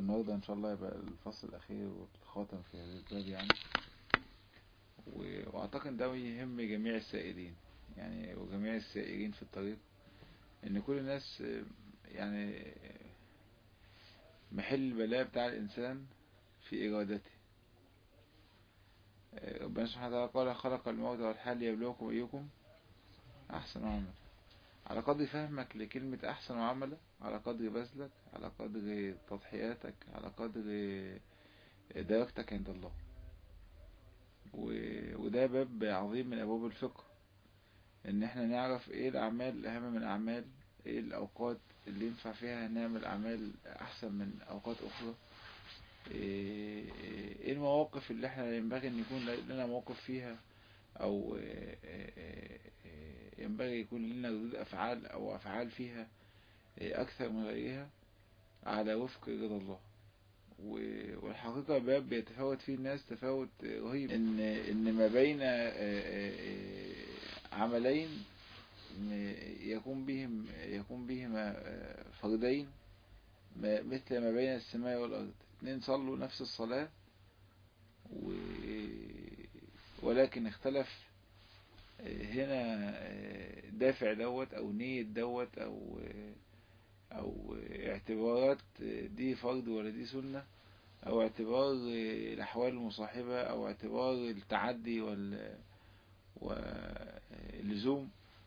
والنهاردة إن شاء الله يبقى الفصل الأخير والخاتم في هذا الباب يعني و- وأعتقد ده يهم جميع السائلين يعني وجميع السائرين في الطريق إن كل الناس آه، يعني آه، محل البلاء بتاع الإنسان في إرادته آه، ربنا سبحانه وتعالى قال خلق الموت والحياة ليبلوكم أيكم أحسن عملا على قدر فهمك لكلمة أحسن عملا على قدر بذلك على قدر تضحياتك على قدر درجتك عند الله و- وده باب عظيم من أبواب الفقه إن احنا نعرف ايه الأعمال الأهم من الأعمال ايه الأوقات اللي ينفع فيها نعمل أعمال أحسن من أوقات أخرى ايه إيه المواقف اللي احنا ينبغي ان يكون لنا موقف فيها او إيه إيه إيه ينبغي يكون لنا ردود افعال او افعال فيها إيه اكثر من غيرها على وفق رضا الله و- والحقيقة باب بيتفاوت فيه الناس تفاوت رهيب ان ان ما بين آه، آه، آه، عملين م- يكون بهم يكون بهما آه، فردين ما- مثل ما بين السماء والأرض اتنين صلوا نفس الصلاة و... ولكن اختلف هنا دافع دوت او نية دوت او او اعتبارات دي فرض ولا دي سنة او اعتبار الاحوال المصاحبة او اعتبار التعدي وال واللزوم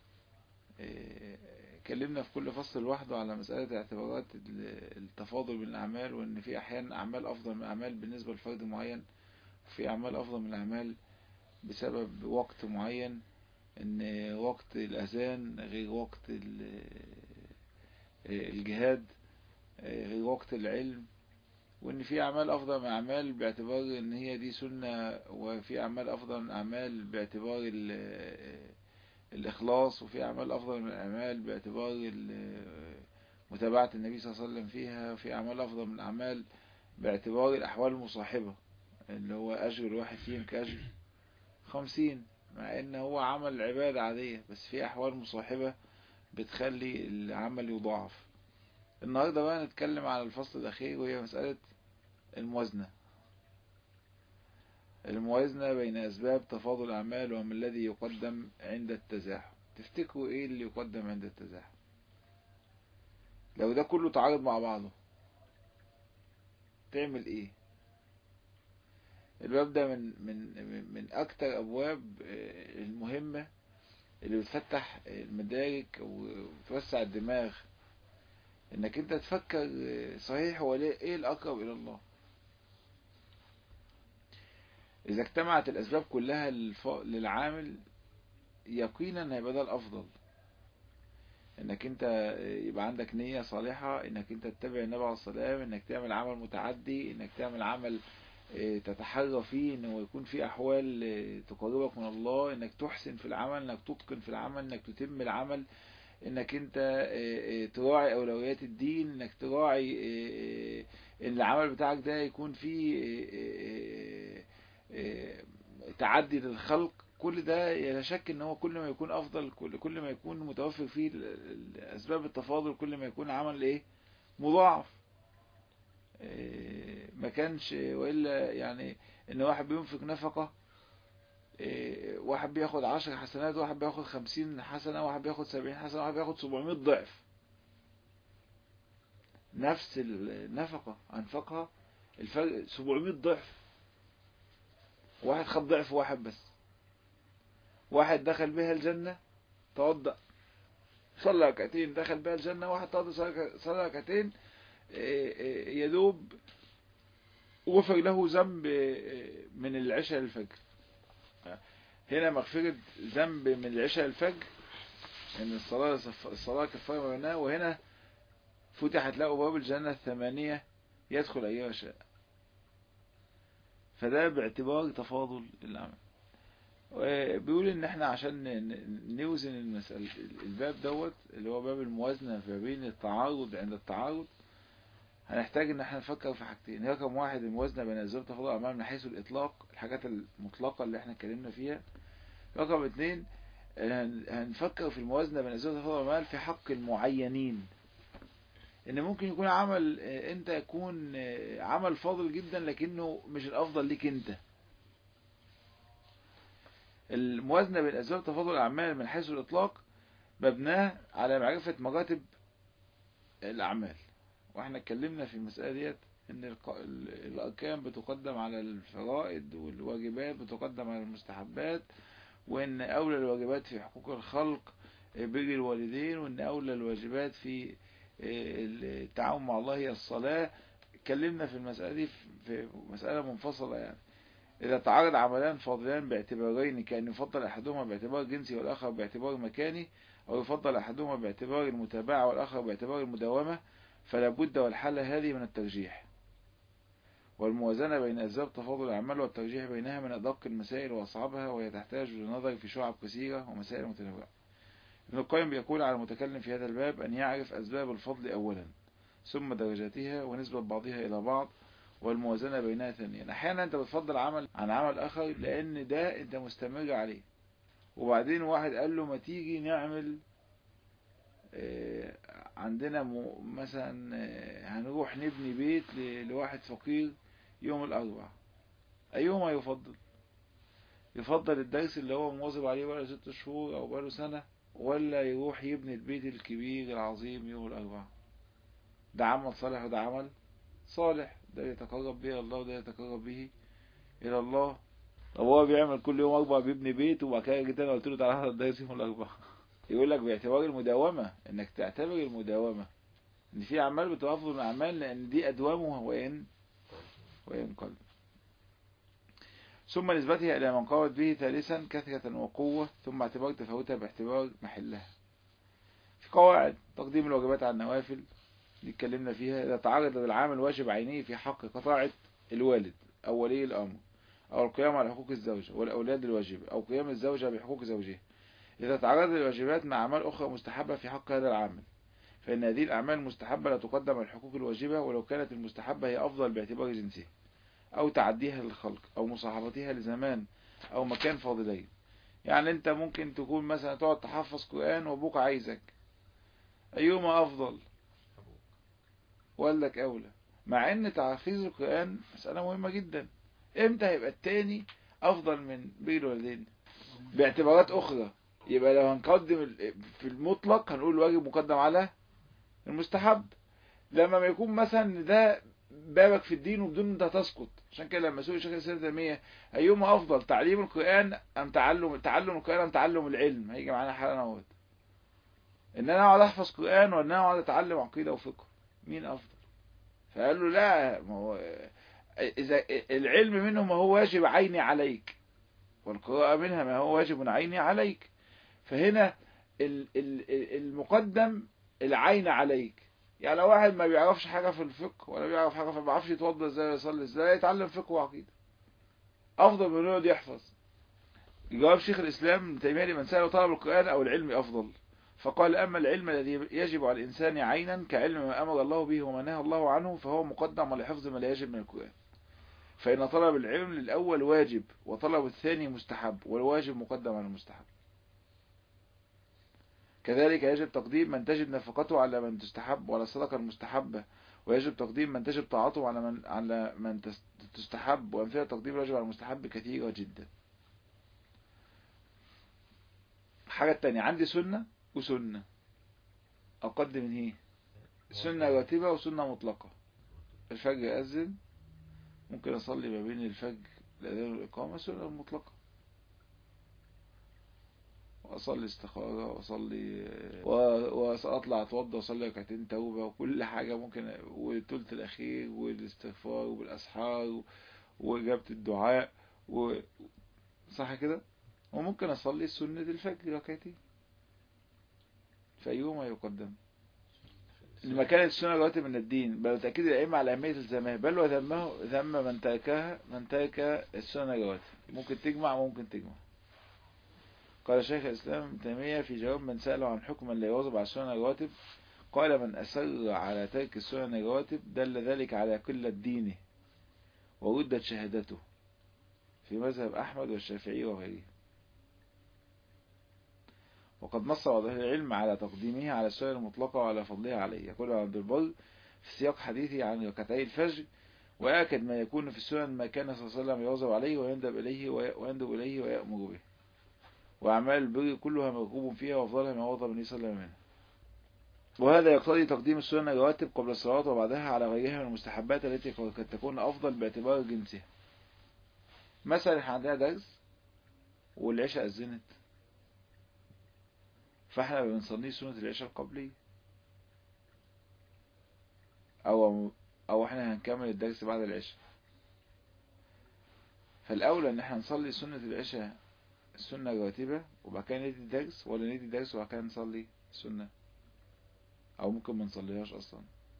اتكلمنا في كل فصل لوحده على مسألة اعتبارات ال- التفاضل بين الأعمال وإن في أحيانا أعمال أفضل من أعمال بالنسبة لفرد معين وفي أعمال أفضل من الأعمال بسبب وقت معين إن وقت الأذان غير وقت ال- الجهاد غير وقت العلم وإن في أعمال أفضل من أعمال باعتبار إن هي دي سنة وفي أعمال أفضل من أعمال باعتبار ال- الإخلاص وفي أعمال أفضل من الأعمال باعتبار ال- متابعة النبي صلى الله عليه وسلم فيها وفي أعمال أفضل من الأعمال باعتبار الأحوال المصاحبة اللي هو أجر الواحد فيهم كأجر خمسين مع إن هو عمل عبادة عادية بس في أحوال مصاحبة بتخلي العمل يضاعف النهاردة بقى نتكلم على الفصل الأخير وهي مسألة الموازنة الموازنة بين أسباب تفاضل الأعمال وما الذي يقدم عند التزاحم تفتكروا إيه اللي يقدم عند التزاحم لو ده كله تعارض مع بعضه تعمل إيه الباب ده من من من- من أكتر أبواب آه، المهمة اللي بتفتح المدارك وتوسع الدماغ إنك أنت تفكر آه، صحيح هو ليه- إيه الأقرب إلى الله إذا اجتمعت الأسباب كلها للف- للعامل يقينا هيبقى ده الأفضل إنك أنت يبقى عندك نية صالحة إنك أنت تتبع النبي عليه الصلاة والسلام إنك تعمل عمل متعدي إنك تعمل عمل آه، تتحرى فيه إنه يكون في أحوال آه، تقربك من الله إنك تحسن في العمل إنك تتقن في العمل إنك تتم العمل إنك أنت آه، آه، تراعي أولويات الدين إنك تراعي آه، آه، إن العمل بتاعك ده يكون فيه آه، آه، آه، تعدي للخلق كل ده لا شك ان هو كل ما يكون افضل كل كل ما يكون متوفر فيه ال- ال- اسباب التفاضل كل ما يكون عمل ايه مضاعف إيه، ما كانش والا يعني ان واحد بينفق نفقة إيه، واحد بياخد عشر حسنات واحد بياخد خمسين حسنة واحد بياخد سبعين حسنة واحد بياخد سبعمائة ضعف نفس النفقة انفقها الفرق سبعمائة ضعف واحد خد ضعف واحد بس واحد دخل بها الجنة توضأ صلى ركعتين دخل بها الجنة واحد توضأ صلى- صلى ركعتين إيه، إيه، يدوب غفر له ذنب إيه، من العشاء للفجر هنا مغفرة ذنب من العشاء للفجر ان الصلاة الصلاة كفارة ما بينها وهنا فتحت له ابواب الجنة الثمانية يدخل ايها شاء فده باعتبار تفاضل العمل بيقول ان احنا عشان ن- نوزن المسألة الباب دوت اللي هو باب الموازنة ما بين التعارض عند التعارض هنحتاج ان احنا نفكر في حاجتين رقم واحد الموازنة بين اسباب تفاضل الاعمال من حيث الاطلاق الحاجات المطلقة اللي احنا اتكلمنا فيها رقم اتنين هن- هنفكر في الموازنة بين اسباب تفاضل الاعمال في حق المعينين ان ممكن يكون عمل انت يكون عمل فاضل جدا لكنه مش الافضل ليك انت الموازنة بين اسباب تفاضل الاعمال من حيث الاطلاق مبناه على معرفة مراتب الاعمال واحنا اتكلمنا في المسألة ديت ان الاركان بتقدم على الفرائض والواجبات بتقدم على المستحبات وان اولى الواجبات في حقوق الخلق بر الوالدين وان اولى الواجبات في التعاون مع الله هي الصلاة اتكلمنا في المسألة دي في مسألة منفصلة يعني إذا تعارض عملان فاضلان باعتبارين كأن يفضل أحدهما باعتبار جنسي والآخر باعتبار مكاني أو يفضل أحدهما باعتبار المتابعة والآخر باعتبار المداومة فلا بد والحل هذه من الترجيح والموازنة بين أسباب تفاضل الأعمال والترجيح بينها من أدق المسائل وأصعبها وهي تحتاج للنظر في شعب كثيرة ومسائل متنوعة ابن القيم بيقول على المتكلم في هذا الباب أن يعرف أسباب الفضل أولا ثم درجاتها ونسبة بعضها إلى بعض والموازنة بينها ثانيا أحيانا أنت بتفضل عمل عن عمل آخر لأن ده أنت مستمر عليه وبعدين واحد قال له ما تيجي نعمل عندنا مثلا هنروح نبني بيت لواحد فقير يوم الأربع أيهما يفضل يفضل الدرس اللي هو مواظب عليه بقاله ست شهور أو بقاله سنة ولا يروح يبني البيت الكبير العظيم يوم الأربعاء ده عمل صالح وده عمل صالح ده يتقرب به الله وده يتقرب به إلى الله طب هو بيعمل كل يوم أربع بيبني بيت وبعد كده جيت أنا قلت له تعالى هذا الدرس يوم الأربعاء يقول لك باعتبار المداومة إنك تعتبر المداومة إن في أعمال بتبقى أفضل من أعمال لأن دي أدوامها وإن وإن قل ثم نسبتها إلى من قامت به ثالثا كثرة وقوة ثم اعتبار تفاوتها باعتبار محلها في قواعد تقديم الواجبات على النوافل اللي اتكلمنا فيها إذا تعرض العامل واجب عينيه في حق قطاعة الوالد أو ولي الأمر أو القيام على حقوق الزوجة والأولاد الواجبة أو قيام الزوجة بحقوق زوجها إذا تعرض الواجبات مع أعمال أخرى مستحبة في حق هذا العامل فإن هذه الأعمال المستحبة لا تقدم على الحقوق الواجبة ولو كانت المستحبة هي أفضل باعتبار جنسها أو تعديها للخلق أو مصاحبتها لزمان أو مكان فاضلين يعني أنت ممكن تكون مثلا تقعد تحفظ قرآن وأبوك عايزك أيهما أفضل ولك أولى مع أن تحفيظ القرآن مسألة مهمة جدا إمتى هيبقى التاني أفضل من بين الوالدين باعتبارات أخرى يبقى لو هنقدم في المطلق هنقول الواجب مقدم على المستحب لما ما يكون مثلا ده بابك في الدين وبدون انت تسقط عشان كده لما سئل شيخ الاسلام تيميه ايهما افضل تعليم القران ام تعلم تعلم القران ام تعلم العلم هيجي معانا حاله اهوت ان انا اقعد احفظ قران وان انا اقعد اتعلم عقيده وفقه مين افضل فقال له لا ما هو اذا العلم منه ما هو واجب عيني عليك والقراءه منها ما هو واجب عيني عليك فهنا المقدم العين عليك يعني لو واحد ما بيعرفش حاجة في الفقه ولا بيعرف حاجة فما بيعرفش يتوضى ازاي ويصلي ازاي يتعلم فقه وعقيدة افضل من انه يحفظ جواب شيخ الاسلام ابن تيميه لمن سأله طلب القرآن او العلم افضل فقال اما العلم الذي يجب على الانسان عينا كعلم ما امر الله به وما نهى الله عنه فهو مقدم على حفظ ما لا يجب من القرآن فإن طلب العلم للأول واجب وطلب الثاني مستحب والواجب مقدم على المستحب كذلك يجب تقديم من تجب نفقته على من تستحب وعلى الصدقة المستحبة ويجب تقديم من تجب طاعته على من على من تستحب وأمثلة تقديم الواجب على المستحب كثيرة جدا الحاجة التانية عندي سنة وسنة أقدم من هي سنة راتبة وسنة مطلقة الفجر يأذن ممكن أصلي ما بين الفجر الأذان والإقامة سنة مطلقة واصلي استخارة واصلي واطلع اتوضى واصلي ركعتين توبة وكل حاجة ممكن والثلث الاخير والاستغفار وبالاسحار واجابة الدعاء و صح كده وممكن اصلي سنة الفجر ركعتين فايهما يقدم لما كانت السنة رواتب من الدين بل تأكيد الأئمة على أهمية الزمان بل وذمه ذم من تركها من ترك السنة رواتب ممكن تجمع وممكن تجمع قال شيخ الإسلام ابن تيمية في جواب من سأله عن حكم لا يواظب على السنن الرواتب قال من أسر على ترك السنن الرواتب دل ذلك على قلة دينه وردت شهادته في مذهب أحمد والشافعي وغيره وقد نص بعض أهل العلم على تقديمه على السنة المطلقة وعلى فضلها عليه يقول عبد البر في سياق حديثه عن ركعتي الفجر وآكد ما يكون في السنن ما كان صلى الله عليه وسلم يواظب عليه ويندب إليه ويندب إليه ويأمر به وأعمال البر كلها مرغوب فيها وأفضلها ما وضع النبي صلى الله عليه وسلم وهذا يقتضي تقديم السنن الرواتب قبل الصلاة وبعدها على غيرها من المستحبات التي قد تكون أفضل باعتبار جنسها مثلا احنا عندنا درس والعشاء أذنت فاحنا بنصلي سنة العشاء القبلية أو أو احنا هنكمل الدرس بعد العشاء فالأولى إن احنا نصلي سنة العشاء السنة الراتبة وبعد كده ندي الدرس ولا ندي الدرس وبعد كده نصلي السنة أو ممكن ما نصليهاش أصلا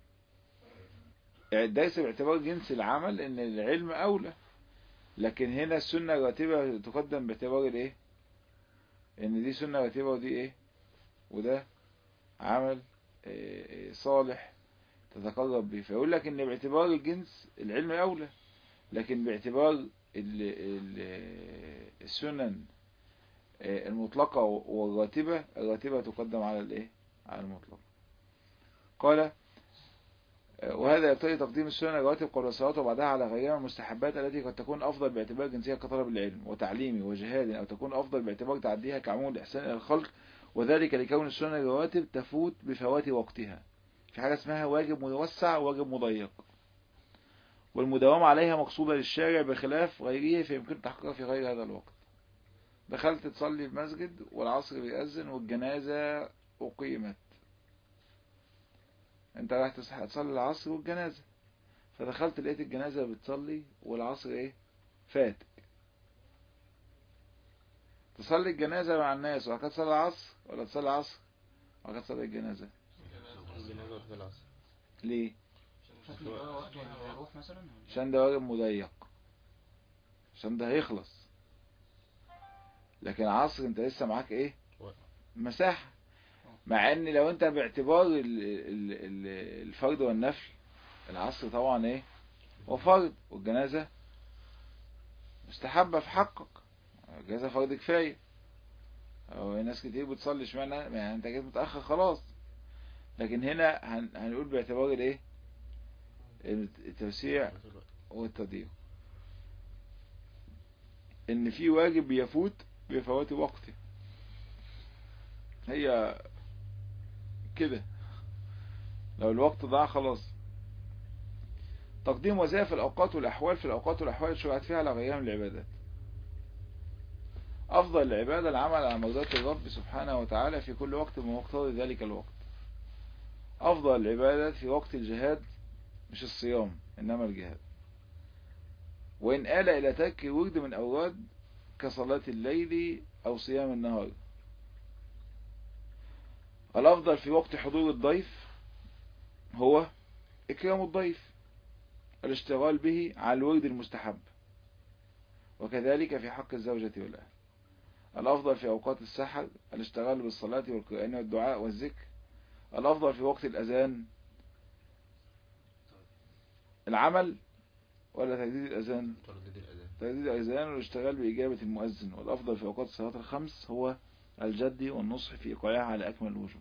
يعني الدرس باعتبار جنس العمل إن العلم أولى لكن هنا السنة الراتبة تقدم باعتبار الايه ان دي سنة راتبة ودي ايه وده عمل إيه صالح تتقرب به فيقول لك ان باعتبار الجنس العلم اولى لكن باعتبار ال ال السنن المطلقة والراتبة الراتبة تقدم على الايه على المطلق قال وهذا يقتضي تقديم السنن الرواتب قبل الصلاة وبعدها على غيرها من المستحبات التي قد تكون أفضل باعتبار جنسها كطلب العلم وتعليمه وجهاد أو تكون أفضل باعتبار تعديها كعمود الإحسان إلى الخلق وذلك لكون السنن الرواتب تفوت بفوات وقتها في حاجة اسمها واجب موسع وواجب مضيق والمداومة عليها مقصودة للشارع بخلاف غيره فيمكن تحقيقها في غير هذا الوقت دخلت تصلي المسجد والعصر بيأذن والجنازة أقيمت انت رايح تصلي العصر والجنازة فدخلت لقيت الجنازة بتصلي والعصر ايه فاتك تصلي الجنازة مع الناس وبعد كده تصلي العصر ولا تصلي العصر وبعد كده تصلي الجنازة الجنازة وقت العصر ليه شكل بقى وقت هيروح مثلا عشان ده واجب مضيق عشان ده هيخلص لكن العصر انت لسه معاك ايه وقت. مساحة مع ان لو انت باعتبار ال- ال- ال- الفرض والنفل العصر طبعا ايه هو فرض والجنازة مستحبة في حقك الجنازة فرض كفاية او ناس كتير بتصلي اشمعنى يعني انت جيت متأخر خلاص لكن هنا هن هنقول باعتبار الايه التوسيع والتضييق ان في واجب بيفوت بفوات وقته هي كده لو الوقت ضاع خلاص تقديم وظائف الأوقات والأحوال في الأوقات والأحوال شرعت فيها على غيرها من العبادات أفضل العبادة العمل على مرضات الرب سبحانه وتعالى في كل وقت بمقتضى ذلك الوقت أفضل العبادات في وقت الجهاد مش الصيام إنما الجهاد وإن آل إلى ترك ورد من أوراد كصلاة الليل أو صيام النهار الأفضل في وقت حضور الضيف هو إكرام الضيف الاشتغال به على الورد المستحب وكذلك في حق الزوجة والأهل الأفضل في أوقات السحر الاشتغال بالصلاة والقرآن والدعاء والذكر الأفضل في وقت الأذان العمل ولا تجديد الأذان تردد الأذان تجديد الأذان والاشتغال بإجابة المؤذن والأفضل في أوقات الصلاة الخمس هو الجد والنصح في إيقاعها على أكمل الوجوه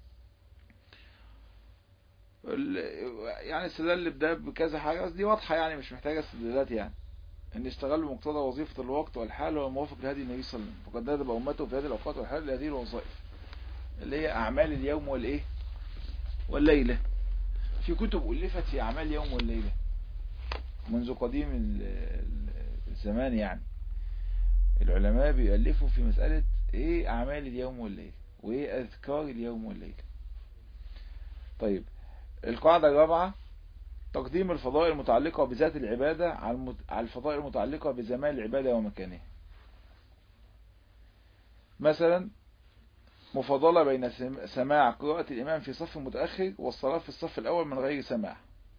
ال- يعني استدلال بده بكذا حاجة بس دي واضحة يعني مش محتاجة استدلالات يعني ان اشتغل بمقتضى وظيفة الوقت والحال هو موافق لهدي النبي صلى الله عليه وسلم وقد ندب أمته في هذه الأوقات والحال لهذه الوظائف اللي هي أعمال اليوم والإيه والليلة في كتب ألفت في أعمال اليوم والليلة منذ قديم ال- ال- الزمان يعني العلماء بيألفوا في مسألة ايه أعمال اليوم والليلة وايه أذكار اليوم والليلة طيب القاعدة الرابعة تقديم الفضائل المتعلقة بذات العبادة على المت- على الفضائل المتعلقة بزمان العبادة ومكانها مثلا مفاضلة بين سم- سماع قراءة الإمام في صف متأخر والصلاة في الصف الأول من غير سماع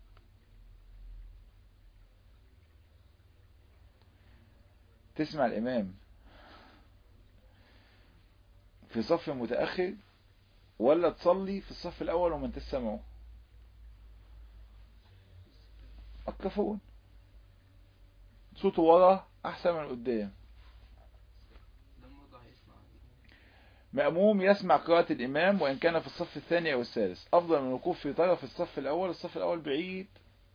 تسمع الإمام في صف متأخر ولا تصلي في الصف الأول وما انت سامعه الكفون صوته ورا أحسن من قدام ده الموضوع هيسمع مأموم يسمع قراءة الإمام وإن كان في الصف الثاني أو الثالث أفضل من الوقوف في طرف الصف الأول الصف الأول بعيد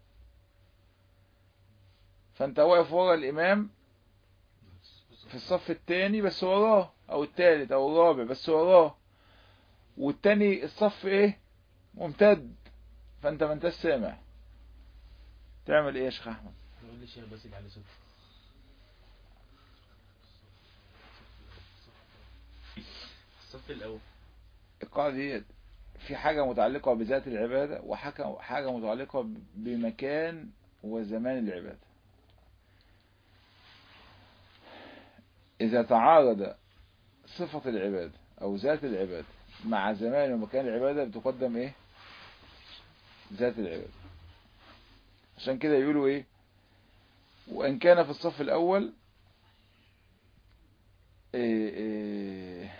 فأنت واقف ورا الإمام في الصف الثاني بس وراه أو الثالث أو الرابع بس وراه والتاني الصف إيه ممتد فأنت ما انتش سامع تعمل إيه يا شيخ أحمد نقول لي الشيخ بس على صوت الصف الأول القاعدة دي في حاجة متعلقة بذات العبادة وحاجة حاجة متعلقة بمكان وزمان العبادة إذا تعارض صفة العبادة أو ذات العبادة مع زمان ومكان العبادة بتقدم إيه ذات العبادة عشان كده يقولوا إيه وإن كان في الصف الأول إيه إيه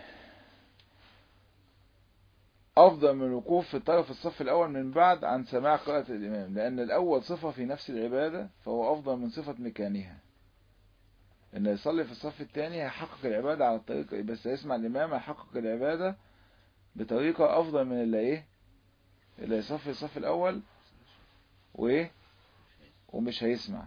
أفضل من الوقوف في طرف الصف الأول من بعد عن سماع قراءة الإمام لأن الأول صفة في نفس العبادة فهو أفضل من صفة مكانها إن يصلي في الصف الثاني هيحقق العبادة على الطريقة بس يسمع الإمام هيحقق العبادة بطريقة أفضل من اللي إيه اللي يصفي في الصف الأول وإيه ومش هيسمع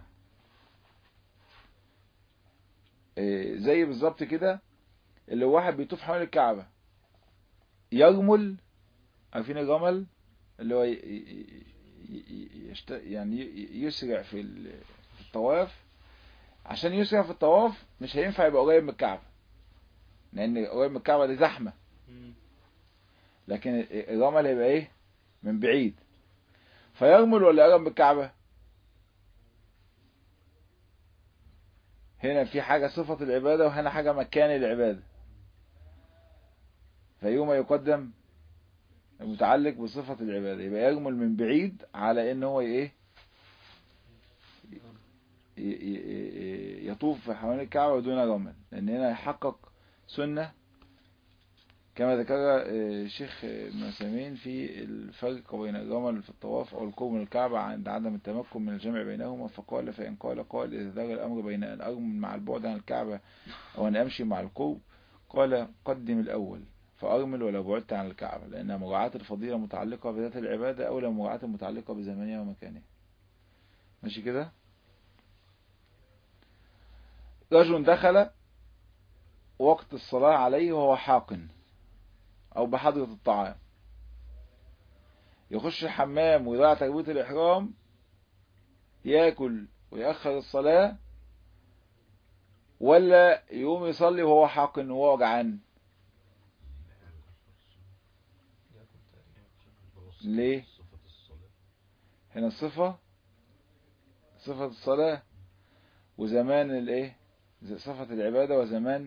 إيه زي بالظبط كده اللي واحد بيطوف حول الكعبة يرمل عارفين الرمل اللي هو يشت... يعني يسرع في الطواف عشان يسرع في الطواف مش هينفع يبقى قريب من الكعبة لان قريب من الكعبة دي زحمة لكن الرمل هيبقى ايه من بعيد فيرمل ولا يقرب من الكعبة هنا في حاجة صفة العبادة وهنا حاجة مكان العبادة فيوم يقدم المتعلق بصفة العبادة يبقى يرمل من بعيد على ان هو ايه يطوف حوالين الكعبة دون رمل لان هنا يحقق سنة كما ذكر الشيخ ابن عثيمين في الفرق بين الرمل في الطواف او القرب من الكعبة عند عدم التمكن من الجمع بينهما فقال فإن قال قال إذا دار الأمر بين أن أرمل مع البعد عن الكعبة أو أن أمشي مع القرب قال قدم الأول فأرمل ولو بعدت عن الكعبة لأن مراعاة الفضيلة متعلقة بذات العبادة أولى من مراعاة متعلقة بزمانها ومكانها ماشي كده رجل دخل وقت الصلاة عليه وهو حاقن أو بحضرة الطعام يخش الحمام ويضيع تربية الإحرام ياكل ويأخر الصلاة ولا يقوم يصلي وهو حاقن وهو جعان ليه هنا الصفة صفة الصلاة وزمان الايه صفة العبادة وزمان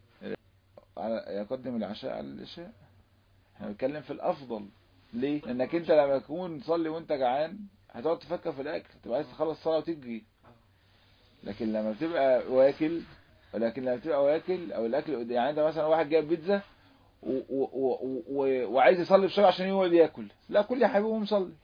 يقدم العشاء على العشاء احنا بنتكلم في الافضل ليه لانك انت لما تكون تصلي وانت جعان هتقعد تفكر في الاكل تبقى عايز تخلص الصلاه وتجري لكن لما بتبقى واكل ولكن لما بتبقى واكل او الاكل يعني انت مثلا واحد جايب بيتزا و... و... و... و... وعايز يصلي بسرعه عشان يقعد ياكل لا كل يا حبيبي قوم صلي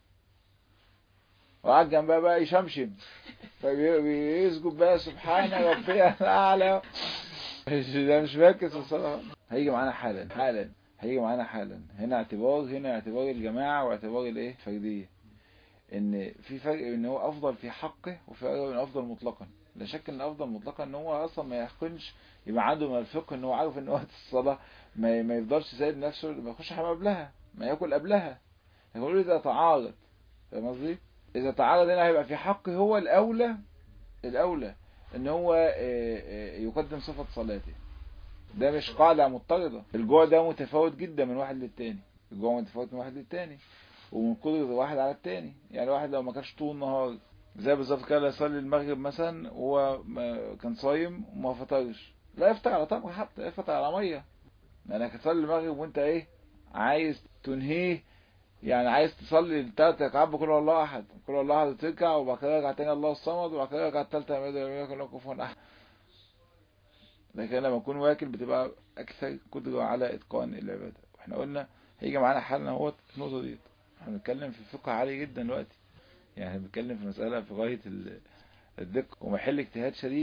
وقعد جنبها بقى يشمشم فبيسجد بقى سبحان ربي الاعلى ده مش مركز في الصلاه هيجي معانا حالا حالا هيجي معانا حالا هنا اعتبار هنا اعتبار الجماعه واعتبار الايه الفرديه ان في فرق ان هو افضل في حقه وفي فرق ان افضل مطلقا لا شك ان افضل مطلقا ان هو اصلا ما يحكمش يبقى عنده من الفقه ان هو عارف ان وقت الصلاه ما ما يفضلش سايب نفسه ما يخش حمام قبلها ما ياكل قبلها يقول اذا تعارض فاهم قصدي اذا تعارض هنا هيبقى في حقه هو الاولى الاولى ان هو يقدم صفه صلاته ده مش قاعده مضطرده الجوع ده متفاوت جدا من واحد للتاني الجوع متفاوت من واحد للتاني ومن قدرة واحد على التاني يعني واحد لو ما كانش طول النهار زي بالظبط كده يصلي المغرب مثلا وهو كان صايم وما فطرش لا يفطر على طبق حتى يفطر على ميه لانك تصلي المغرب وانت ايه عايز تنهيه يعني عايز تصلي الثلاث ركعات بكل الله احد كل الله احد تركع وبعد كده ركعه تاني الله الصمد وبعد كده ركعه الثالثه يا مدى يكون لك كفوا احد لكن لما اكون واكل بتبقى اكثر قدره على اتقان العباده واحنا قلنا هيجي معانا حالنا اهوت في النقطه دي احنا بنتكلم في فقه عالي جدا دلوقتي يعني بنتكلم في مسألة في غاية الدقة ومحل اجتهاد شديد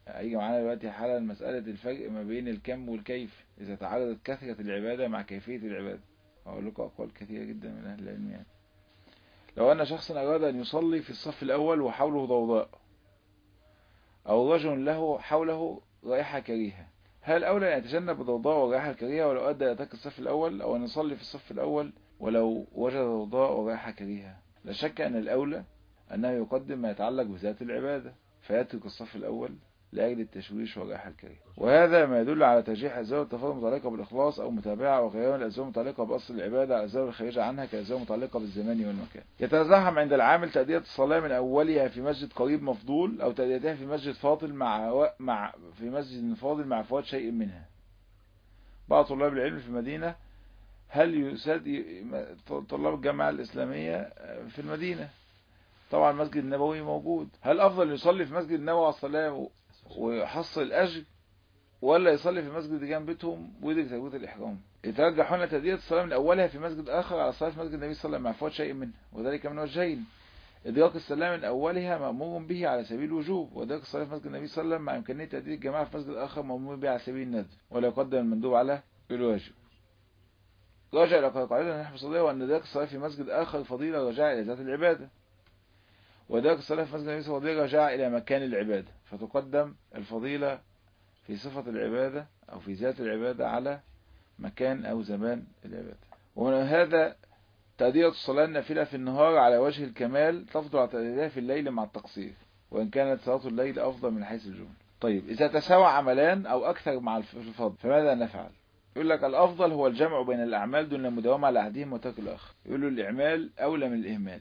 هيجي معانا دلوقتي حالا مسألة الفرق ما بين الكم والكيف إذا تعارضت كثرة العبادة مع كيفية العبادة أقول لكم أقوال كثيرة جدا من أهل العلم يعني لو أن شخصا أراد أن يصلي في الصف الأول وحوله ضوضاء أو رجل له حوله رائحة كريهة هل أولى أن يتجنب الضوضاء والرائحة الكريهة ولو أدى إلى ترك الصف الأول أو أن يصلي في الصف الأول ولو وجد ضوضاء ورائحة كريهة لا شك أن الأولى أنه يقدم ما يتعلق بذات العبادة فيترك الصف الأول لأجل التشويش والرائحة الكريهة وهذا ما يدل على ترجيح أسباب التفاضل المتعلقة بالإخلاص أو متابعة وغيرها من الأسباب المتعلقة بأصل العبادة على الأسباب الخارجة عنها كالأسباب المتعلقة بالزمان والمكان يتزاحم عند العامل تأدية الصلاة من أولها في مسجد قريب مفضول أو تأديتها في مسجد فاضل مع و... مع في مسجد فاضل مع فوات شيء منها بعض طلاب العلم في المدينة هل يساد طلاب الجامعة الإسلامية في المدينة طبعا المسجد النبوي موجود هل أفضل يصلي في مسجد النبوي على الصلاة ويحصل الأجر ولا يصلي في مسجد جنب بيتهم ويدرك تكبيرة الإحرام يترجح هنا تأدية الصلاة من أولها في مسجد آخر على الصلاة في مسجد النبي صلى الله عليه وسلم مع فوات شيء منه وذلك من وجهين إدراك الصلاة من أولها مأمور به على سبيل الوجوب وإدراك الصلاة في مسجد النبي صلى الله عليه وسلم مع إمكانية تأدية الجماعة في مسجد آخر مأمور به على سبيل الندب ولا يقدم المندوب على الواجب راجع إلى قاعدة نحن صلية وأن إدراك الصلاة في مسجد آخر فضيلة رجاء إلى ذات العبادة وإدراك الصلاة في مسجد النبي صلى الله عليه وسلم رجاء إلى مكان العبادة فتقدم الفضيلة في صفة العبادة أو في ذات العبادة على مكان أو زمان العبادة ومن هذا تأدية الصلاة النافلة في النهار على وجه الكمال تفضل على تأديتها في الليل مع التقصير وإن كانت صلاة الليل أفضل من حيث الجمل طيب إذا تساوى عملان أو أكثر مع الفضل فماذا نفعل يقول لك الأفضل هو الجمع بين الأعمال دون المداومة على أحدهم وترك الآخر يقول له الإعمال أولى من الإهمال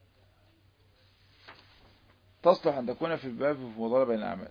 تصلح أن تكون في الباب في مفضلة بين الأعمال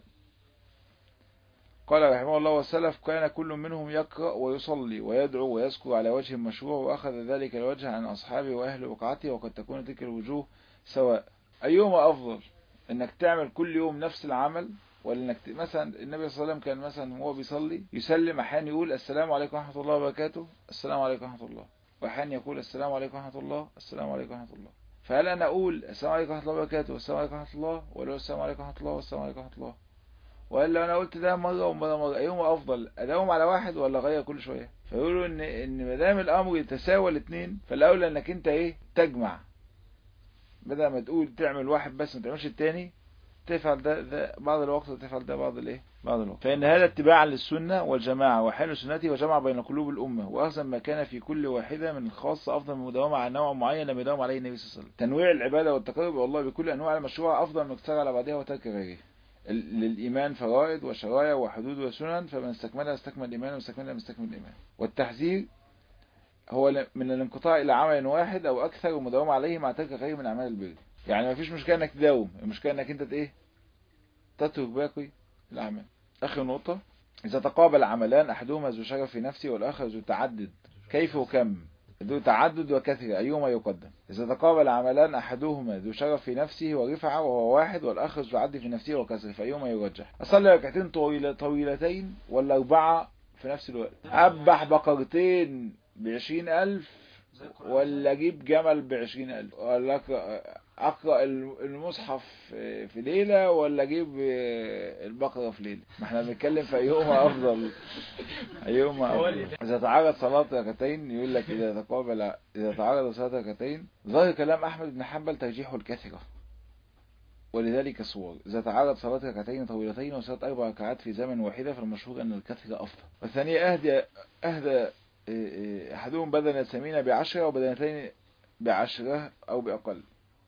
قال رحمه الله والسلف كان كل منهم يقرأ ويصلي ويدعو ويذكر على وجه مشروع وأخذ ذلك الوجه عن أصحابه وأهل وقعته وقد تكون تلك الوجوه سواء أيهما أفضل أنك تعمل كل يوم نفس العمل ولا انك مثلا النبي صلى الله عليه وسلم كان مثلا وهو بيصلي يسلم احيانا يقول السلام عليكم ورحمه الله وبركاته السلام عليكم ورحمه الله واحيانا يقول السلام عليكم ورحمه الله السلام عليكم ورحمه الله فهل انا اقول السلام عليكم ورحمه الله وبركاته السلام عليكم ورحمه الله ولا السلام عليكم ورحمه الله والسلام عليكم ورحمه الله ولا لو انا قلت ده مره ومره مره ايهما افضل اداوم على واحد ولا اغير كل شويه فيقولوا ان ان ما دام الامر يتساوى الاثنين فالاولى انك انت ايه تجمع بدل ما تقول تعمل واحد بس ما تعملش الثاني تفعل ده, ده بعض الوقت وتفعل ده بعض الايه بعض الوقت فإن هذا اتباعا للسنة والجماعة وحال سنته وجمع بين قلوب الأمة وأخذ ما كان في كل واحدة من الخاصة أفضل من المداومة على نوع معين لم يداوم عليه النبي صلى الله عليه وسلم تنويع العبادة والتقرب إلى الله بكل أنواع المشروع أفضل من اكتسار على بعضها وترك غيره للإيمان فرائض وشرايع وحدود وسنن فمن استكملها استكمل الإيمان ومن استكملها مستكمل الإيمان والتحذير هو من الانقطاع إلى عمل واحد أو أكثر ومداومة عليه مع ترك غيره من أعمال البر يعني ما فيش مشكلة انك تداوم المشكلة انك انت ايه تترك باقي الأعمال آخر نقطة إذا تقابل عملان أحدهما ذو شرف في نفسه والآخر ذو تعدد كيف وكم ذو تعدد وكثرة أيهما يقدم إذا تقابل عملان أحدهما ذو شرف في نفسه ورفعة وهو واحد والآخر ذو تعدد في نفسه وكثرة فأيهما يرجح أصلي ركعتين طويلة طويلتين ولا أربعة في نفس الوقت أذبح بقرتين بعشرين ألف ولا أجيب جمل بعشرين ألف ولا اقرا المصحف في ليله ولا اجيب البقره في ليله ما احنا بنتكلم في ايهما افضل ايهما أفضل. اذا تعارض صلاه ركعتين يقول لك اذا تقابل اذا تعارض صلاه ركعتين ظاهر كلام احمد بن حنبل ترجيح الكثره ولذلك صور إذا تعارض صلاة ركعتين طويلتين وصلاة أربع ركعات في زمن واحدة فالمشهور أن الكثرة أفضل والثانية أهدى أهدى أحدهم بدنة سمينة بعشرة وبدنتين بعشرة أو بأقل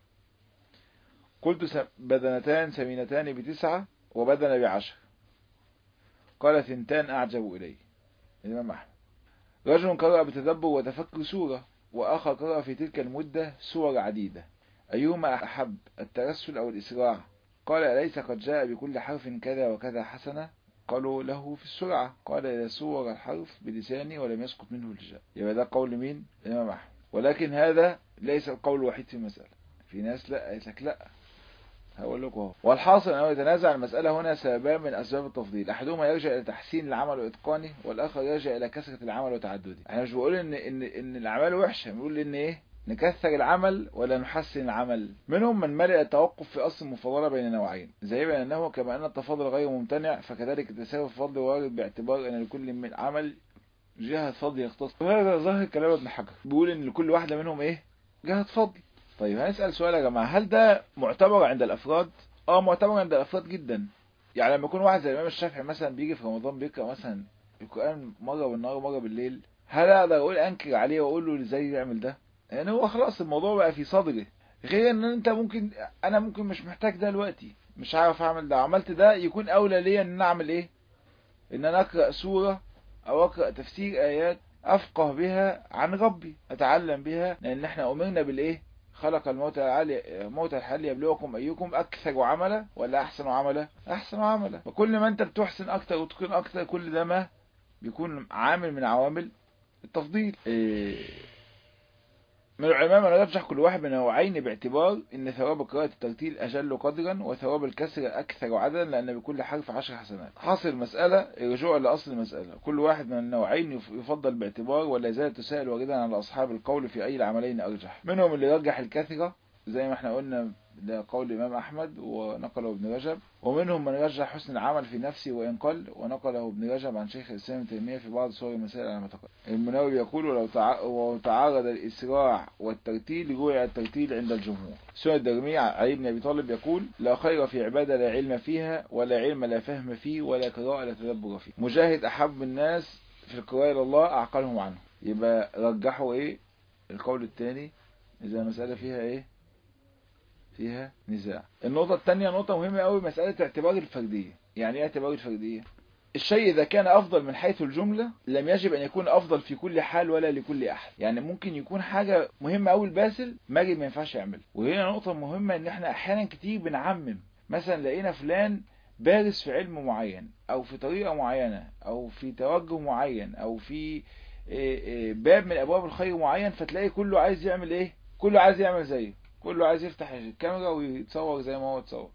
قلت بدنتان سمينتان بتسعة وبدن بعشر قال ثنتان أعجب إلي الإمام أحمد رجل قرأ بتدبر وتفكر سورة وآخر قرأ في تلك المدة سور عديدة أيهما أحب الترسل أو الإسراع قال أليس قد جاء بكل حرف كذا وكذا حسنة قالوا له في السرعة قال إذا صور الحرف بلساني ولم يسقط منه الجاء يبقى ده قول مين الإمام أحمد ولكن هذا ليس القول الوحيد في المسألة في ناس لا قالت لك لا هقول لكم اهو والحاصل انه يتنازع المسألة هنا سببان من اسباب التفضيل احدهما يرجع الى تحسين العمل واتقانه والاخر يرجع الى كثرة العمل وتعدده احنا مش بقول ان ان ان الاعمال وحشة بنقول ان ايه نكثر العمل ولا نحسن العمل منهم من ملئ التوقف في أصل المفاضلة بين نوعين زي بأنه كما أن التفاضل غير ممتنع فكذلك التساوي الفضل وارد باعتبار أن لكل من عمل جهة فضل يختص وهذا ظاهر كلام ابن حجر بيقول ان لكل واحدة منهم ايه جهة فضل طيب هنسأل سؤال يا جماعة هل ده معتبر عند الافراد اه معتبر عند الافراد جدا يعني لما يكون واحد زي الامام الشافعي مثلا بيجي في رمضان بيقرأ مثلا القرآن مرة بالنهار ومرة بالليل هل اقدر اقول انكر عليه واقول له ازاي يعمل ده يعني هو خلاص الموضوع بقى في صدره غير ان انت ممكن انا ممكن مش محتاج ده دلوقتي مش عارف اعمل ده عملت ده يكون اولى ليا ان انا اعمل ايه ان انا اقرأ سورة او اقرأ تفسير ايات افقه بها عن ربي اتعلم بها لان احنا امرنا بالايه خلق الموت العالي موت الحال يبلوكم ايكم اكثر عملا ولا احسن عملا احسن عملا وكل ما انت بتحسن اكتر وتكون اكتر كل ده ما بيكون عامل من عوامل التفضيل إيه من العلماء من يرجح كل واحد من نوعين باعتبار ان ثواب قراءة الترتيل اجل قدرا وثواب الكسر اكثر عددا لان بكل حرف عشر حسنات حاصل المسألة الرجوع لاصل المسألة كل واحد من النوعين يفضل باعتبار ولا زالت تسائل واردا على اصحاب القول في اي العملين ارجح منهم اللي يرجح الكثرة زي ما احنا قلنا ده قول الإمام أحمد ونقله ابن رجب ومنهم من رجح حسن العمل في نفسه وإن قل ونقله ابن رجب عن شيخ الإسلام تيمية في بعض صور المسائل على ما تقدم المناوي يقول ولو تع... وتعارض الإسراع والترتيل جوع الترتيل عند الجمهور سنة الدرمية علي بن أبي طالب يقول لا خير في عبادة لا علم فيها ولا علم لا فهم فيه ولا قراءة لا تدبر فيه مجاهد أحب الناس في القراءة إلى الله أعقلهم عنه يبقى رجحوا إيه القول الثاني إذا مسألة فيها إيه فيها نزاع النقطة الثانية نقطة مهمة قوي مسألة اعتبار الفردية يعني ايه اعتبار الفردية الشيء إذا كان أفضل من حيث الجملة لم يجب أن يكون أفضل في كل حال ولا لكل أحد يعني ممكن يكون حاجة مهمة أوي الباسل ماجد ما ينفعش يعمل وهنا نقطة مهمة إن إحنا أحيانا كتير بنعمم مثلا لقينا فلان بارز في علم معين أو في طريقة معينة أو في توجه معين أو في باب من أبواب الخير معين فتلاقي كله عايز يعمل إيه كله عايز يعمل زيه كله عايز يفتح الكاميرا ويتصور زي ما هو اتصور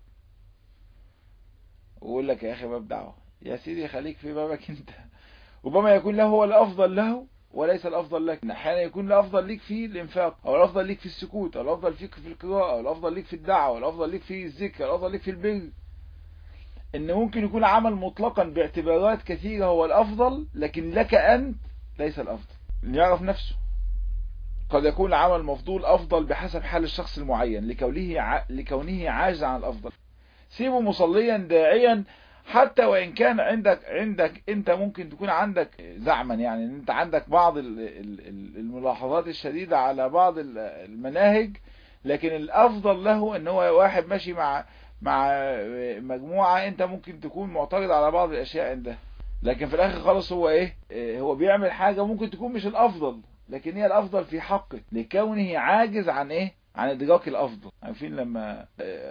ويقول لك يا اخي باب دعوه يا سيدي خليك في بابك انت ربما يكون له هو الافضل له وليس الافضل لك احيانا يكون الافضل ليك في الانفاق او الافضل ليك في السكوت او الافضل ليك في القراءه او الافضل ليك في الدعوه او الافضل ليك في الذكر او الافضل ليك في البر ان ممكن يكون عمل مطلقا باعتبارات كثيره هو الافضل لكن لك انت ليس الافضل يعرف نفسه قد يكون العمل المفضول أفضل بحسب حال الشخص المعين لكونه ع... لكونه عاجز عن الأفضل سيبه مصليا داعيا حتى وإن كان عندك عندك أنت ممكن تكون عندك زعما يعني أنت عندك بعض الملاحظات الشديدة على بعض المناهج لكن الأفضل له أن هو واحد ماشي مع مع مجموعة أنت ممكن تكون معترض على بعض الأشياء عندها لكن في الآخر خالص هو إيه هو بيعمل حاجة ممكن تكون مش الأفضل لكن هي الافضل في حقه لكونه عاجز عن ايه عن ادراك الافضل عارفين لما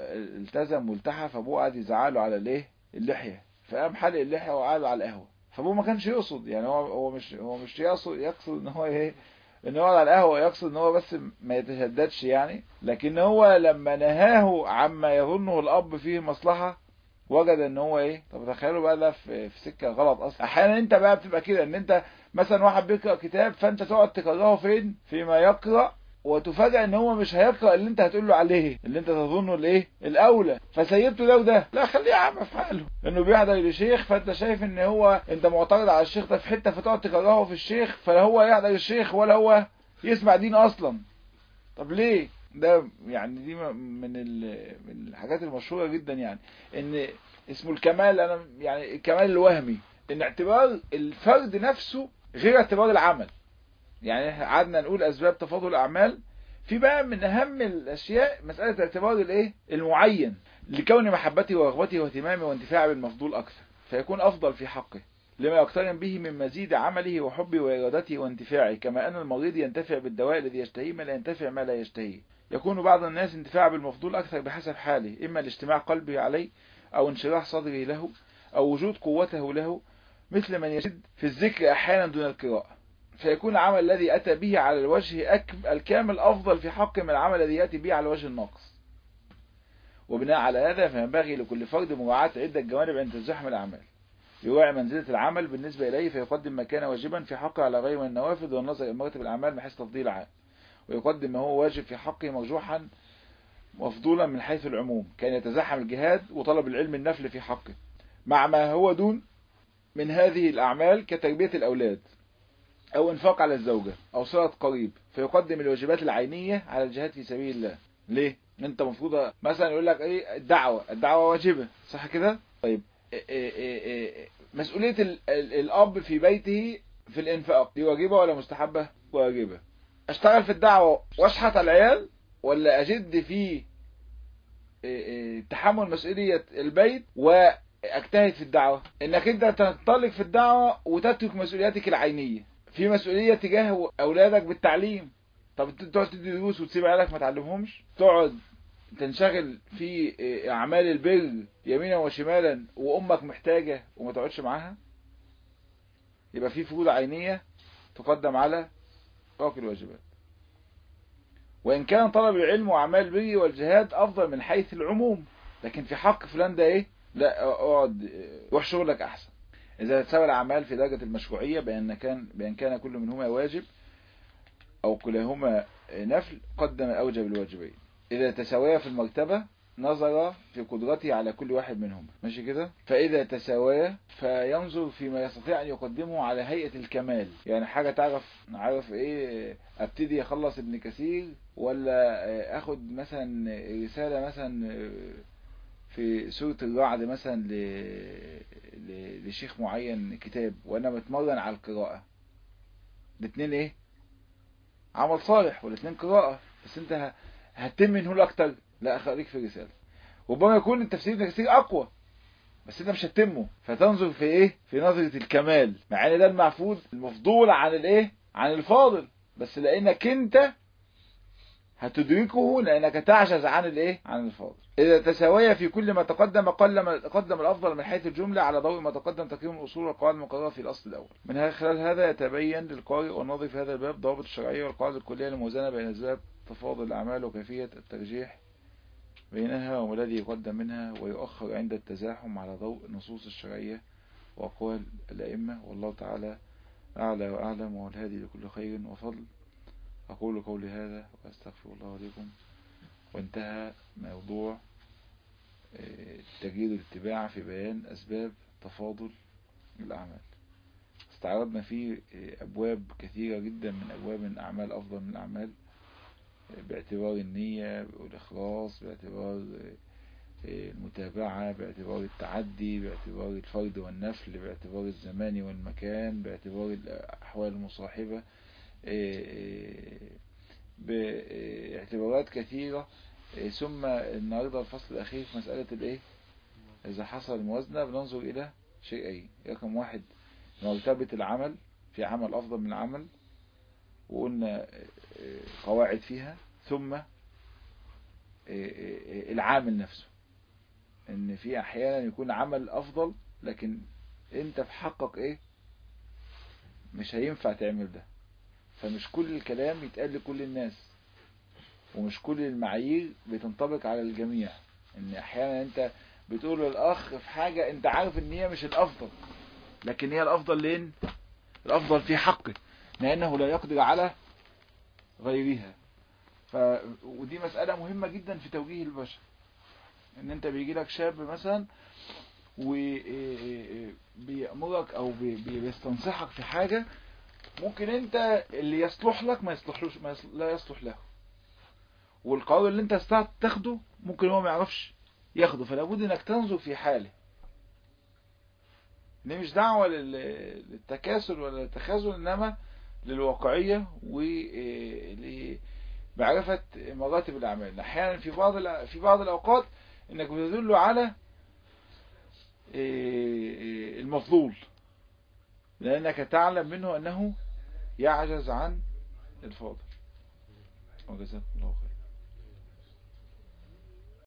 التزم والتحى فابوه قعد يزعله على الايه اللحيه فقام حلق اللحيه وقعد على القهوه فابوه ما كانش يقصد يعني هو هو مش هو مش يقصد يقصد ان هو ايه ان هو على القهوه يقصد ان هو بس ما يتشددش يعني لكن هو لما نهاه عما يظنه الاب فيه مصلحه وجد ان هو ايه طب تخيلوا بقى ده في, في سكه غلط اصلا احيانا انت بقى بتبقى كده ان انت مثلا واحد بيقرا كتاب فانت تقعد تكرهه فين فيما يقرا وتفاجئ ان هو مش هيقرا اللي انت هتقول له عليه اللي انت تظنه الايه الاولى فسيبته ده وده لا خليه يا عم في حاله انه بيحضر لشيخ فانت شايف ان هو انت معترض على الشيخ ده في حته فتقعد تكرهه في الشيخ فلا هو يحضر الشيخ ولا هو يسمع دين اصلا طب ليه ده يعني دي من من الحاجات المشهوره جدا يعني ان اسمه الكمال انا يعني الكمال الوهمي ان اعتبار الفرد نفسه غير اعتبار العمل يعني قعدنا نقول اسباب تفاضل الاعمال في بقى من اهم الاشياء مساله اعتبار الايه المعين لكون محبتي ورغبتي واهتمامي وانتفاعي بالمفضول اكثر فيكون افضل في حقه لما يقترن به من مزيد عمله وحبه وإرادته وانتفاعه كما أن المريض ينتفع بالدواء الذي يشتهيه ما لا ينتفع ما لا يشتهيه يكون بعض الناس انتفاع بالمفضول أكثر بحسب حاله إما لاجتماع قلبه عليه أو انشراح صدره له أو وجود قوته له مثل من يزيد في الذكر أحيانا دون القراءة فيكون العمل الذي أتى به على الوجه الكامل أفضل في حق من العمل الذي يأتي به على الوجه الناقص وبناء على هذا فينبغي لكل فرد مراعاة عدة جوانب عند تزاحم الأعمال يراعي منزلة العمل بالنسبة إليه فيقدم ما كان واجبا في حقه على غير من النوافذ والنظر إلى مراتب الأعمال بحيث تفضيل عام ويقدم ما هو واجب في حقه مرجوحا مفضولا من حيث العموم كان يتزاحم الجهاد وطلب العلم النفل في حقه مع ما هو دون من هذه الأعمال كتربية الأولاد أو إنفاق على الزوجة أو صلة قريب فيقدم الواجبات العينية على الجهاد في سبيل الله ليه؟ انت مفروض مثلا يقول لك ايه الدعوة الدعوة واجبة صح كده طيب إيه إيه إيه مسؤولية ال ال الاب في بيته في الانفاق دي واجبة ولا مستحبة واجبة اشتغل في الدعوة واشحت على العيال ولا اجد في تحمل مسؤولية البيت واجتهد في الدعوة انك انت تنطلق في الدعوة وتترك مسؤولياتك العينية في مسؤولية تجاه اولادك بالتعليم طب انت تقعد تدي دروس وتسيب عيالك ما تعلمهمش تقعد تنشغل في اعمال البر يمينا وشمالا وامك محتاجة وما تقعدش معاها يبقى في فروض عينية تقدم على باقي الواجبات وان كان طلب العلم واعمال البر والجهاد افضل من حيث العموم لكن في حق فلان ده ايه لا اقعد روح شغلك احسن اذا تساوى الاعمال في درجة المشروعية بان كان بان كان كل منهما واجب أو كلاهما نفل قدم أوجب الواجبين إذا تساويا في المرتبة نظر في قدرته على كل واحد منهما ماشي كده فإذا تساويا فينظر فيما يستطيع أن يقدمه على هيئة الكمال يعني حاجة تعرف نعرف إيه أبتدي أخلص ابن كثير ولا أخد مثلا رسالة مثلا في سورة الرعد مثلا ل... ل... لشيخ معين كتاب وأنا بتمرن على القراءة الاثنين إيه عمل صالح والاثنين قراءة بس انت هتم منه الاكتر لا خليك في رسالة ربما يكون التفسير ابن كثير اقوى بس انت مش هتتمه فتنظر في ايه في نظرة الكمال مع ان ده المعفوض المفضول عن الايه عن الفاضل بس لانك انت هتدركه لانك تعجز عن الايه عن الفاضل اذا تساويا في كل ما تقدم قدم قدم الافضل من حيث الجملة على ضوء ما تقدم تقييم الاصول والقواعد المقررة في الاصل الاول من خلال هذا يتبين للقارئ والناظر في هذا الباب ضوابط الشرعية والقواعد الكلية الموزنة بين اسباب تفاضل الاعمال وكيفية الترجيح بينها وما الذي يقدم منها ويؤخر عند التزاحم على ضوء النصوص الشرعية وأقوال الأئمة والله تعالى أعلى وأعلم والهادي لكل خير وفضل أقول قولي هذا وأستغفر الله لكم وانتهى موضوع تجريد الاتباع في بيان أسباب تفاضل الأعمال استعرضنا فيه أبواب كثيرة جدا من أبواب من أعمال أفضل من الأعمال باعتبار النية والإخلاص باعتبار المتابعة باعتبار التعدي باعتبار الفرد والنفل باعتبار الزمان والمكان باعتبار الأحوال المصاحبة باعتبارات كثيرة ثم النهاردة الفصل الأخير في مسألة الإيه إذا حصل الموازنة بننظر إلى شيئين رقم واحد مرتبة العمل في عمل أفضل من العمل وقلنا قواعد فيها ثم العامل نفسه ان في احيانا يكون عمل افضل لكن انت في حقك ايه مش هينفع تعمل ده فمش كل الكلام يتقال لكل الناس ومش كل المعايير بتنطبق على الجميع ان احيانا انت بتقول للاخ في حاجة انت عارف ان هي مش الافضل لكن هي الافضل لين الافضل في حقه لانه لا يقدر على غيرها ف... ودي مسألة مهمة جدا في توجيه البشر ان انت بيجي لك شاب مثلا وبيأمرك او بيستنصحك في حاجة ممكن انت اللي يصلح لك ما يصلحلوش ما يصلح لا يصلح له والقرار اللي انت استطعت تاخده ممكن هو ما يعرفش ياخده فلا بد انك تنظر في حاله دي مش دعوة للتكاسل ولا التخاذل انما للواقعية ولمعرفة مراتب الأعمال أحيانا في بعض في بعض الأوقات إنك بتدل على المفضول لأنك تعلم منه أنه يعجز عن الفاضل وجزاكم الله خير